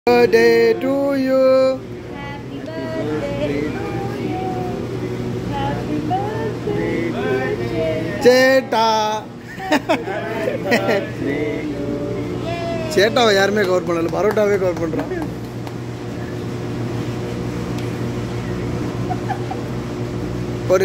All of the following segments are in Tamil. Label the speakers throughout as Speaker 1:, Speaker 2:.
Speaker 1: birthday to you.
Speaker 2: Happy birthday to you. Happy birthday, birthday.
Speaker 1: சேட்டா
Speaker 2: Yay.
Speaker 1: சேட்டாவை யாருமே கவர் பண்ணல பரோட்டாவே கவர் பண்றோம் ஒரு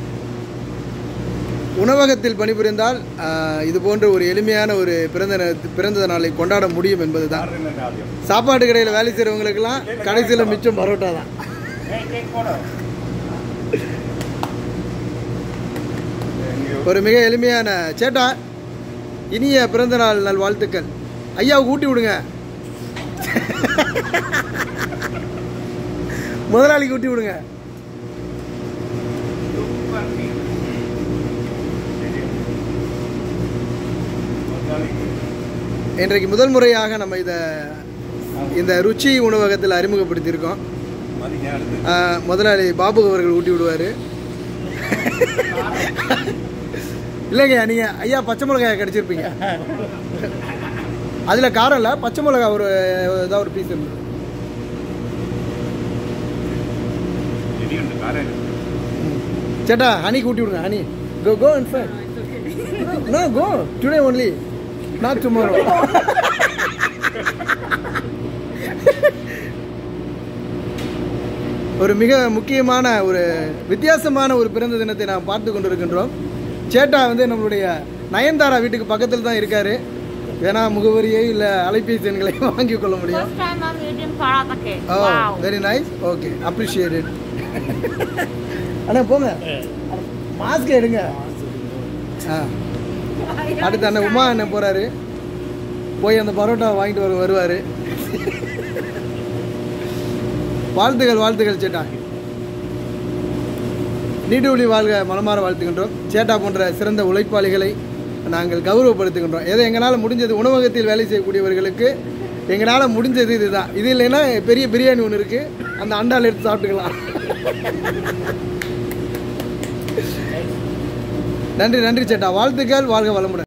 Speaker 1: உணவகத்தில் பணிபுரிந்தால் ஆஹ், இது போன்ற ஒரு எளிமையான ஒரு பிறந்த நா- பிறந்த நாளை கொண்டாட முடியும் என்பதுதான் சாப்பாட்டு கடையில் வேலை செய்கிறவங்களுக்கெல்லாம் கடைசியில் மிச்சம் பரோட்டா தான் ஒரு மிக எளிமையான சேட்டா இனிய பிறந்த நாள் நல் வாழ்த்துக்கள் ஐயாவுக்கு ஊட்டி விடுங்க முதலாளிக்கு ஊட்டி விடுங்க இன்றைக்கு முதல் முறையாக நம்ம இதை இந்த ருச்சி உணவகத்தில் அறிமுகப்படுத்தியிருக்கோம் ஆஹ், முதலாளி பாபு அவர்கள் ஊட்டி விடுவார் இல்லைங்க நீங்கள் ஐயா பச்சை மிளகாய் கிடச்சிருப்பீங்க அதில் காரம் இல்லை பச்சை மிளகா ஒரு ஏதாவது ஒரு பீஸ் இருந்தது சேட்டா ஹனி கூட்டி விடுங்க honey go go in fact no go today only not tomorrow ஒரு மிக முக்கியமான ஒரு வித்தியாசமான ஒரு பிறந்த தினத்தை நாம் பார்த்து கொண்டிருக்கின்றோம் சேட்டா வந்து நம்மளுடைய நயன்தாரா வீட்டுக்கு பக்கத்தில் தான் இருக்காரு வேணா முகவரியை இல்லை அலைபேசி எண்களை வாங்கி கொள்ள முடியும்
Speaker 2: First time I'm eating paratha cake.
Speaker 1: Oh
Speaker 2: Wow.
Speaker 1: Very nice okay appreciated அண்ணா போங்க மாஸ்க் எடுங்க ஆ அடுத்து அண்ணன் உமா அண்ணன் போறாரு போய் அந்த பரோட்டா வாங்கிட்டு வர வருவார் வாழ்த்துகள் வாழ்த்துகள் சேட்டா நீடூழி வாழ்க மனமாற வாழ்த்துகின்றோம் சேட்டா போன்ற சிறந்த உழைப்பாளிகளை நாங்கள் கௌரவப்படுத்துகின்றோம் எதை எங்களால் முடிஞ்சது உணவகத்தில் வேலை செய்யக்கூடியவர்களுக்கு எங்களால் முடிஞ்சது இதுதான் இது இல்லைன்னா பெரிய பிரியாணி ஒன்று இருக்குது அந்த அண்டால் எடுத்து சாப்பிட்டுக்கலாம் நன்றி நன்றி சேட்டா வாழ்த்துக்கள் வாழ்க வளமுடன்